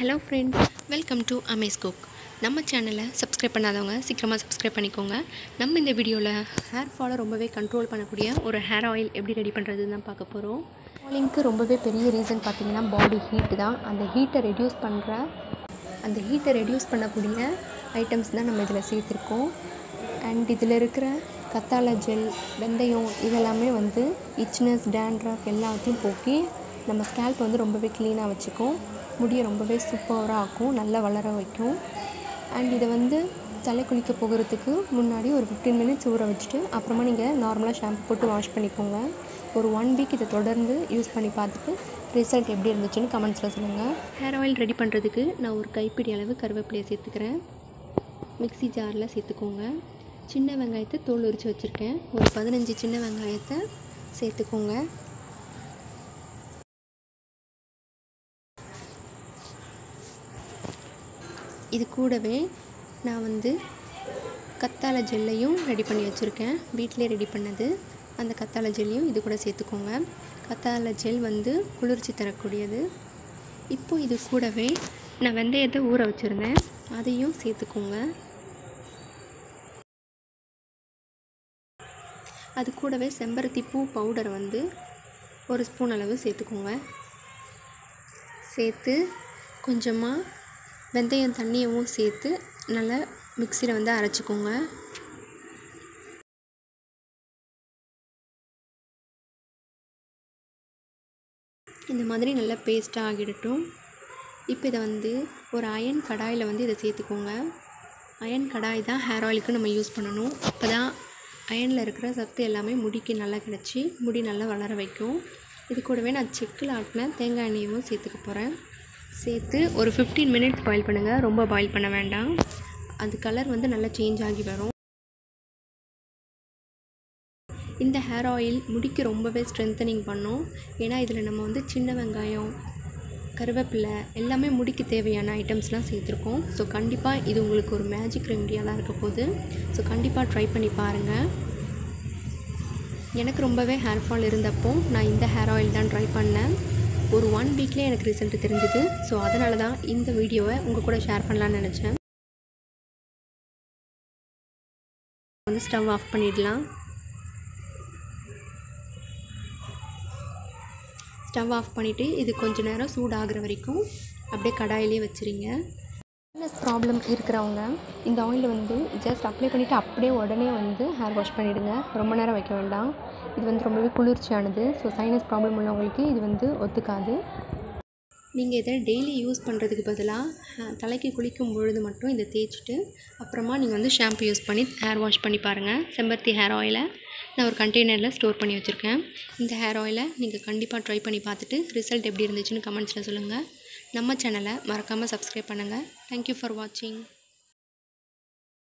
hello friends welcome to Amaze Cook நம்ம சேனலை subscribe பண்ணாதவங்க சீக்கிரமாக சப்ஸ்கிரைப் பண்ணிக்கோங்க நம்ம இந்த வீடியோவில் ஹேர் ஃபாலை ரொம்பவே கண்ட்ரோல் பண்ணக்கூடிய ஒரு ஹேர் ஆயில் எப்படி ரெடி பண்ணுறதுன்னு தான் பார்க்க போகிறோம் ஃபாலிங்க்கு ரொம்பவே பெரிய ரீசன் பார்த்தீங்கன்னா பாடி ஹீட்டு தான் அந்த ஹீட்டை ரெடியூஸ் பண்ணுற அந்த ஹீட்டை ரெடியூஸ் பண்ணக்கூடிய ஐட்டம்ஸ் தான் நம்ம இதில் சேர்த்துருக்கோம் அண்ட் இதில் இருக்கிற கத்தாழை ஜெல் வெந்தயம் இதெல்லாமே வந்து இச்னஸ் டேண்ட்ரஃப் எல்லாத்தையும் போக்கி நம்ம ஸ்கேல்ப் வந்து ரொம்பவே க்ளீனாக வச்சுக்கும் முடியை ரொம்பவே சூப்பராக ஆக்கும் நல்லா வளர வைக்கும் அண்ட் இதை வந்து தலை குளிக்க போகிறதுக்கு முன்னாடி ஒரு ஃபிஃப்டீன் மினிட்ஸ் ஊற வச்சுட்டு அப்புறமா நீங்கள் நார்மலாக ஷாம்பு போட்டு வாஷ் பண்ணிக்கோங்க ஒரு ஒன் வீக் இதை தொடர்ந்து யூஸ் பண்ணி பார்த்துட்டு ரிசல்ட் எப்படி இருந்துச்சுன்னு கமெண்ட்ஸில் சொல்லுங்கள் ஹேர் ஆயில் ரெடி பண்ணுறதுக்கு நான் ஒரு கைப்பிடி அளவு கருவேப்பிலையை சேர்த்துக்கிறேன் மிக்ஸி ஜாரில் சேர்த்துக்கோங்க சின்ன வெங்காயத்தை தோல் உரித்து வச்சுருக்கேன் ஒரு பதினஞ்சு சின்ன வெங்காயத்தை சேர்த்துக்கோங்க இது கூடவே நான் வந்து கத்தாழை ஜெல்லையும் ரெடி பண்ணி வச்சுருக்கேன் வீட்டிலே ரெடி பண்ணது அந்த கத்தாழை ஜெல்லையும் இது கூட சேர்த்துக்கோங்க கத்தாழை ஜெல் வந்து குளிர்ச்சி தரக்கூடியது இப்போ இது கூடவே நான் வெந்தயத்தை ஊற வச்சுருந்தேன் அதையும் சேர்த்துக்கோங்க அது கூடவே செம்பருத்தி பூ பவுடர் வந்து ஒரு ஸ்பூன் அளவு சேர்த்துக்கோங்க சேர்த்து கொஞ்சமாக வெந்தயம் தண்ணியவும் சேர்த்து நல்லா மிக்சியில் வந்து அரைச்சிக்கோங்க இந்த மாதிரி நல்லா பேஸ்ட்டாக ஆகிடட்டும் இப்போ இதை வந்து ஒரு அயன் கடாயில் வந்து இதை சேர்த்துக்கோங்க அயன் கடாய் தான் ஹேர் ஆயிலுக்கு நம்ம யூஸ் பண்ணணும் அப்போ தான் அயனில் இருக்கிற சத்து எல்லாமே முடிக்கு நல்லா கிடச்சி முடி நல்லா வளர வைக்கும் இது கூடவே நான் செக்கில் ஆட்டின தேங்காய் எண்ணெயும் சேர்த்துக்க போகிறேன் சேர்த்து ஒரு ஃபிஃப்டீன் மினிட்ஸ் பாயில் பண்ணுங்கள் ரொம்ப பாயில் பண்ண வேண்டாம் அது கலர் வந்து நல்லா சேஞ்ச் ஆகி வரும் இந்த ஹேர் ஆயில் முடிக்கு ரொம்பவே ஸ்ட்ரென்தனிங் பண்ணும் ஏன்னா இதில் நம்ம வந்து சின்ன வெங்காயம் கருவேப்பிலை எல்லாமே முடிக்கு தேவையான ஐட்டம்ஸ்லாம் சேர்த்துருக்கோம் ஸோ கண்டிப்பாக இது உங்களுக்கு ஒரு மேஜிக் ரெமடியாக தான் இருக்க போகுது ஸோ கண்டிப்பாக ட்ரை பண்ணி பாருங்கள் எனக்கு ரொம்பவே ஹேர் ஃபால் இருந்தப்போ நான் இந்த ஹேர் ஆயில் தான் ட்ரை பண்ணேன் ஒரு ஒன் வீக்லேயே எனக்கு ரிசல்ட் தெரிஞ்சுது ஸோ அதனால தான் இந்த வீடியோவை உங்கள் கூட ஷேர் பண்ணலான்னு நினச்சேன் வந்து ஸ்டவ் ஆஃப் பண்ணிடலாம் ஸ்டவ் ஆஃப் பண்ணிவிட்டு இது கொஞ்ச நேரம் சூடாகிற வரைக்கும் அப்படியே கடாயிலே வச்சுருங்க ஃபேர்னஸ் ப்ராப்ளம் இருக்கிறவங்க இந்த ஆயில் வந்து ஜஸ்ட் அப்ளை பண்ணிவிட்டு அப்படியே உடனே வந்து ஹேர் வாஷ் பண்ணிவிடுங்க ரொம்ப நேரம் வைக்க வேண்டாம் இது வந்து ரொம்பவே குளிர்ச்சியானது ஸோ சைனஸ் ப்ராப்ளம் உள்ளவங்களுக்கு இது வந்து ஒத்துக்காது நீங்கள் இதை டெய்லி யூஸ் பண்ணுறதுக்கு பதிலாக தலைக்கு குளிக்கும் பொழுது மட்டும் இதை தேய்ச்சிட்டு அப்புறமா நீங்கள் வந்து ஷாம்பு யூஸ் பண்ணி ஹேர் வாஷ் பண்ணி பாருங்கள் செம்பருத்தி ஹேர் ஆயிலை நான் ஒரு கண்டெய்னரில் ஸ்டோர் பண்ணி வச்சுருக்கேன் இந்த ஹேர் ஆயிலை நீங்கள் கண்டிப்பாக ட்ரை பண்ணி பார்த்துட்டு ரிசல்ட் எப்படி இருந்துச்சுன்னு கமெண்ட்ஸில் சொல்லுங்கள் நம்ம சேனலை மறக்காமல் சப்ஸ்கிரைப் பண்ணுங்கள் தேங்க்யூ ஃபார் வாட்சிங்